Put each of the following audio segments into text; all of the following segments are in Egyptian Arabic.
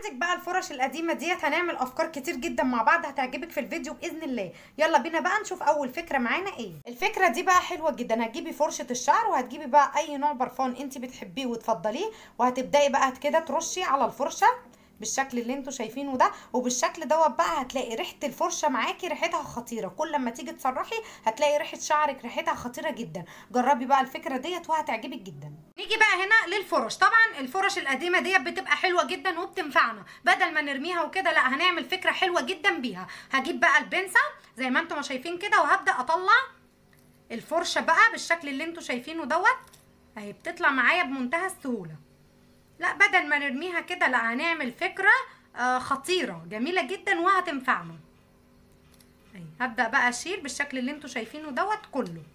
عندك بقى الفرش القديمه ديت هنعمل افكار كتير جدا مع بعض هتعجبك في الفيديو باذن الله يلا بينا بقى نشوف اول فكره معانا ايه الفكره دي بقى حلوه جدا هتجيبي فرشه الشعر وهتجيبي بقى اي نوع برفان انت بتحبيه وتفضليه وهتبداي بقى كده ترشي على الفرشه بالشكل اللي انتوا شايفينه ده وبالشكل دوت بقى هتلاقي ريحه الفرشه معاكي ريحتها خطيره كل ما تيجي تسرحي هتلاقي ريحه شعرك ريحتها خطيره جدا جربي بقى الفكره ديت وهتعجبك جدا نيجي بقى هنا للفرش طبعا الفرش القديمه ديت بتبقى حلوه جدا وبتنفعنا بدل ما نرميها وكده لا هنعمل فكره حلوه جدا بيها هجيب بقى البنسه زي ما انتوا ما شايفين كده وهبدا اطلع الفرشه بقى بالشكل اللي انتوا شايفينه دوت اهي بتطلع معايا بمنتهى السهوله لا بدل ما نرميها كده لا هنعمل فكرة آه خطيرة جميلة جدا وهتنفعنا اهي هبدأ بقى اشيل بالشكل اللي انتوا شايفينه دوت كله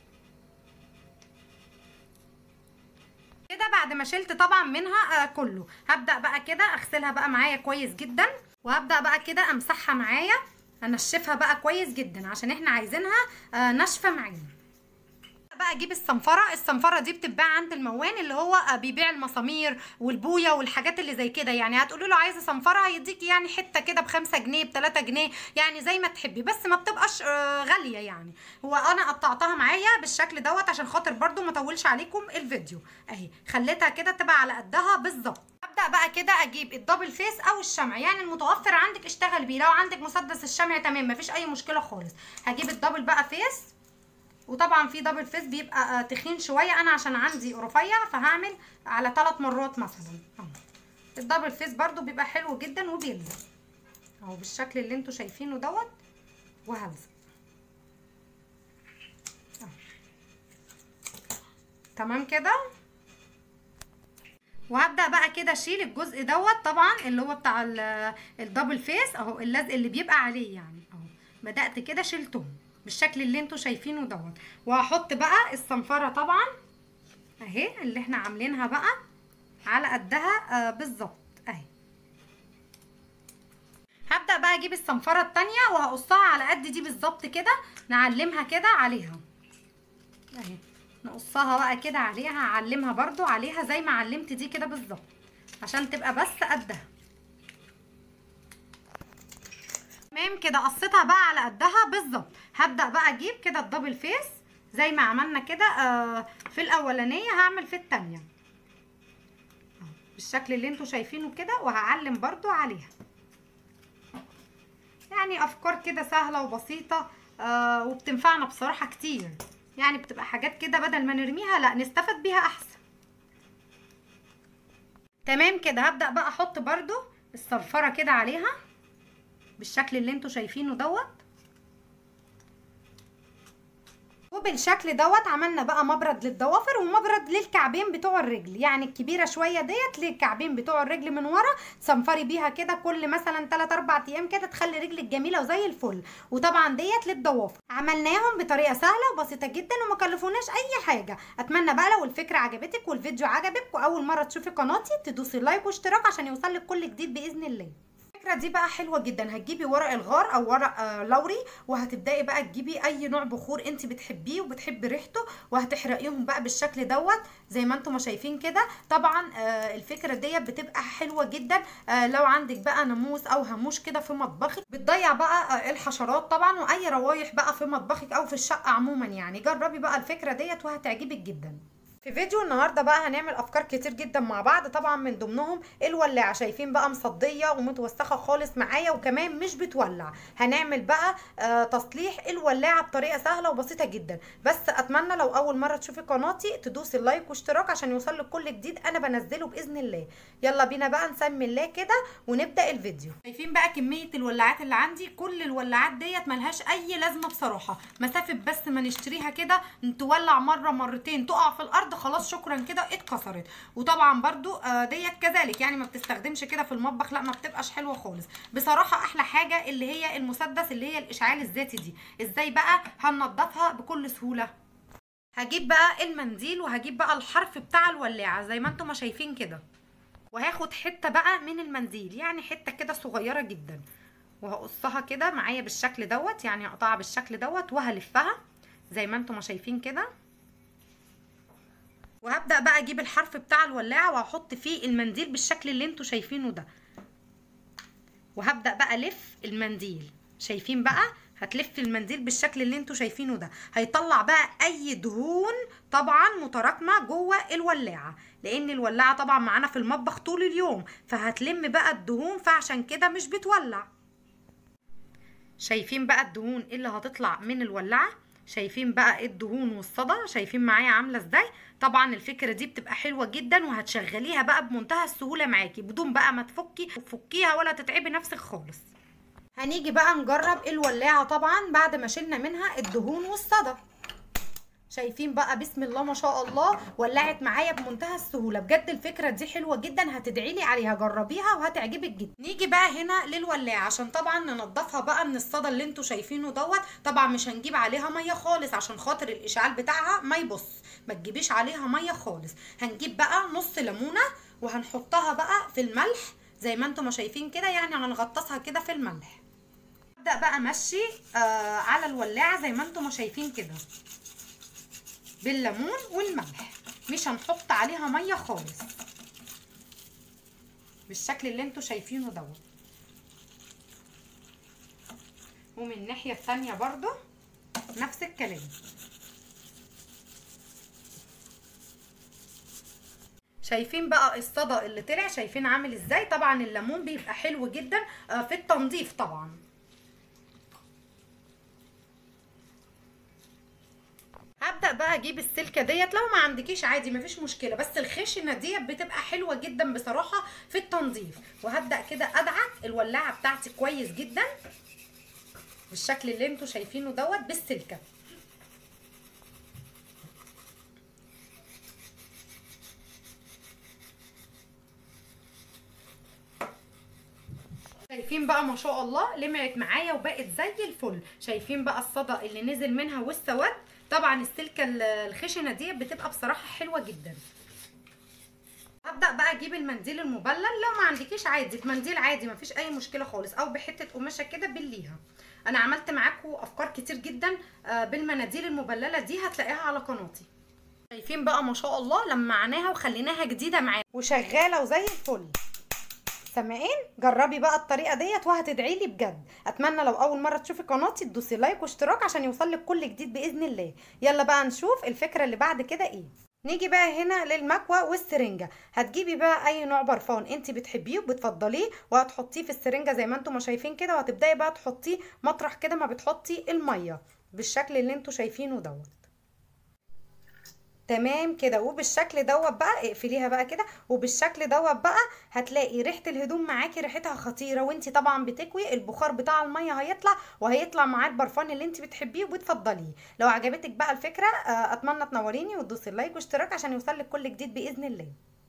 كده بعد ما شلت طبعا منها آه كله هبدأ بقى كده اغسلها بقى معايا كويس جدا وهبدأ بقى كده امسحها معايا انشفها بقى كويس جدا عشان احنا عايزينها آه ناشفة معانا بقى اجيب الصنفره الصنفره دي بتتباع عند الموان اللي هو بيبيع المسامير والبويه والحاجات اللي زي كده يعني هتقولي له عايزه صنفره هيديكي يعني حته كده بخمسة جنيه بتلاتة جنيه يعني زي ما تحبي بس ما بتبقاش غاليه يعني هو انا قطعتها معايا بالشكل دوت عشان خاطر برده ما اطولش عليكم الفيديو اهي خليتها كده تبقى على قدها بالظبط ابدا بقى كده اجيب الدبل فيس او الشمع يعني المتوفر عندك اشتغل بيه لو عندك مسدس الشمع تمام مفيش اي مشكله خالص هجيب الدبل بقى فيس وطبعا في دبل فيس بيبقى تخين شويه انا عشان عندي رفيع فهعمل على ثلاث مرات مثلا اهو الدبل فيس برده بيبقى حلو جدا وبيلزق اهو بالشكل اللي انتوا شايفينه دوت وهلزق تمام كده وهبدا بقى كده اشيل الجزء دوت طبعا اللي هو بتاع الدبل فيس اهو اللزق اللي بيبقى عليه يعني اهو بدات كده شلتهم بالشكل اللي انتوا شايفينه دوت وهحط بقى الصنفره طبعا اهي اللي احنا عاملينها بقى على قدها آه بالظبط اهي هبدا بقى اجيب الصنفره التانية وهقصها على قد دي بالظبط كده نعلمها كده عليها اهي نقصها بقى كده عليها هعلمها برضو عليها زي ما علمت دي كده بالظبط عشان تبقى بس قدها تمام كده قصيتها بقى على قدها بالظبط هبدا بقى اجيب كده الدبل فيس زي ما عملنا كده آه في الاولانيه هعمل في الثانيه بالشكل اللي انتوا شايفينه كده وهعلم برضو عليها يعني افكار كده سهله وبسيطه آه وبتنفعنا بصراحه كتير يعني بتبقى حاجات كده بدل ما نرميها لا نستفاد بيها احسن تمام كده هبدا بقى احط برضو الصنفره كده عليها بالشكل اللي انتوا شايفينه دوت وبالشكل دوت عملنا بقى مبرد للضوافر ومبرد للكعبين بتوع الرجل يعني الكبيره شويه ديت للكعبين بتوع الرجل من ورا تصنفري بيها كده كل مثلا 3 4 ايام كده تخلي رجلك جميله وزي الفل وطبعا ديت للضوافر عملناهم بطريقه سهله وبسيطه جدا وما كلفوناش اي حاجه اتمنى بقى لو الفكره عجبتك والفيديو عجبك واول مره تشوفي قناتي تدوسي لايك واشتراك عشان يوصلك كل جديد باذن الله الفكره دي بقى حلوه جدا هتجيبي ورق الغار او ورق آه لوري وهتبداي بقى تجيبي اي نوع بخور انت بتحبيه وبتحبي ريحته وهتحرقيهم بقى بالشكل دوت زي ما انتم شايفين كده طبعا آه الفكره ديت بتبقى حلوه جدا آه لو عندك بقى ناموس او هاموش كده في مطبخك بتضيع بقى آه الحشرات طبعا واي روايح بقى في مطبخك او في الشقه عموما يعني جربي بقى الفكره ديت وهتعجبك جدا في فيديو النهارده بقى هنعمل افكار كتير جدا مع بعض طبعا من ضمنهم الولاعه شايفين بقى مصديه ومتوسخه خالص معايا وكمان مش بتولع هنعمل بقى آه تصليح الولاعه بطريقه سهله وبسيطه جدا بس اتمنى لو اول مره تشوفي قناتي تدوسي اللايك واشتراك عشان يوصلك كل جديد انا بنزله باذن الله يلا بينا بقى نسمي الله كده ونبدا الفيديو شايفين بقى كميه الولاعات اللي عندي كل الولاعات ديت ملهاش اي لازمه بصراحه مسافه بس ما نشتريها كده تولع مره مرتين تقع في الارض خلاص شكرا كده اتكسرت وطبعا برضو آه ديت كذلك يعني ما بتستخدمش كده في المطبخ لا ما بتبقاش حلوه خالص بصراحه احلى حاجه اللي هي المسدس اللي هي الاشعال الذاتي دي ازاي بقى هننضفها بكل سهوله هجيب بقى المنديل وهجيب بقى الحرف بتاع الولاعه زي ما انتم ما شايفين كده وهاخد حته بقى من المنديل يعني حته كده صغيره جدا وهقصها كده معايا بالشكل دوت يعني هقطعها بالشكل دوت وهلفها زي ما انتم ما شايفين كده وهبدا بقى اجيب الحرف بتاع الولاعه وهحط فيه المنديل بالشكل اللي انتوا شايفينه ده وهبدا بقى الف المنديل شايفين بقى هتلف المنديل بالشكل اللي انتوا شايفينه ده هيطلع بقى اي دهون طبعا متراكمه جوه الولاعه لان الولاعه طبعا معانا في المطبخ طول اليوم فهتلم بقى الدهون فعشان كده مش بتولع شايفين بقى الدهون اللي هتطلع من الولاعه شايفين بقى الدهون والصدى شايفين معايا عامله ازاي طبعا الفكره دي بتبقى حلوه جدا وهتشغليها بقى بمنتهى السهوله معاكي بدون بقى ما تفكي تفكيها ولا تتعبي نفسك خالص هنيجي بقى نجرب الولاعه طبعا بعد ما شلنا منها الدهون والصدى شايفين بقى بسم الله ما شاء الله ولعت معايا بمنتهى السهوله بجد الفكره دي حلوه جدا هتدعي لي عليها جربيها وهتعجبك جدا نيجي بقى هنا للولاعه عشان طبعا ننضفها بقى من الصدى اللي انتوا شايفينه دوت طبعا مش هنجيب عليها ميه خالص عشان خاطر الاشعال بتاعها ما يبص ما تجيبيش عليها ميه خالص هنجيب بقى نص ليمونه وهنحطها بقى في الملح زي ما انتوا ما شايفين كده يعني هنغطسها كده في الملح ابدا بقى امشي آه على الولاعه زي ما انتوا ما شايفين كده بالليمون والملح مش هنحط عليها ميه خالص بالشكل اللي انتوا شايفينه دوت ومن الناحيه الثانيه برضو نفس الكلام شايفين بقى الصدى اللي طلع شايفين عامل ازاي طبعا الليمون بيبقى حلو جدا في التنظيف طبعا هبدا بقى اجيب السلكه ديت لو ما عندكيش عادي مفيش مشكله بس الخشنه ديت بتبقى حلوه جدا بصراحه في التنظيف وهبدا كده ادعك الولاعه بتاعتي كويس جدا بالشكل اللي انتوا شايفينه دوت بالسلكه شايفين بقى ما شاء الله لمعت معايا وبقت زي الفل شايفين بقى الصدى اللي نزل منها والسواد طبعا السلكه الخشنه دي بتبقى بصراحه حلوه جدا هبدا بقى اجيب المنديل المبلل لو ما عندكيش عادي بمنديل عادي ما فيش اي مشكله خالص او بحته قماشه كده بليها انا عملت معاكم افكار كتير جدا بالمناديل المبلله دي هتلاقيها على قناتي شايفين بقى ما شاء الله لمعناها وخليناها جديده معانا وشغاله وزي الفل سامعين جربي بقى الطريقه ديت وهتدعي لي بجد اتمنى لو اول مره تشوفي قناتي تدوسي لايك واشتراك عشان يوصلك كل جديد باذن الله يلا بقى نشوف الفكره اللي بعد كده ايه نيجي بقى هنا للمكوى والسرنجه هتجيبي بقى اي نوع برفان انت بتحبيه وبتفضليه وهتحطيه في السرنجه زي ما انتم ما شايفين كده وهتبداي بقى تحطيه مطرح كده ما بتحطي الميه بالشكل اللي انتوا شايفينه دوت تمام كده وبالشكل دوت بقى اقفليها بقى كده وبالشكل دوت بقى هتلاقي ريحه الهدوم معاكي ريحتها خطيره وانت طبعا بتكوي البخار بتاع الميه هيطلع وهيطلع معاه البرفان اللي انت بتحبيه وبتفضليه لو عجبتك بقى الفكره اتمنى تنوريني وتدوسي اللايك واشتراك عشان يوصلك كل جديد باذن الله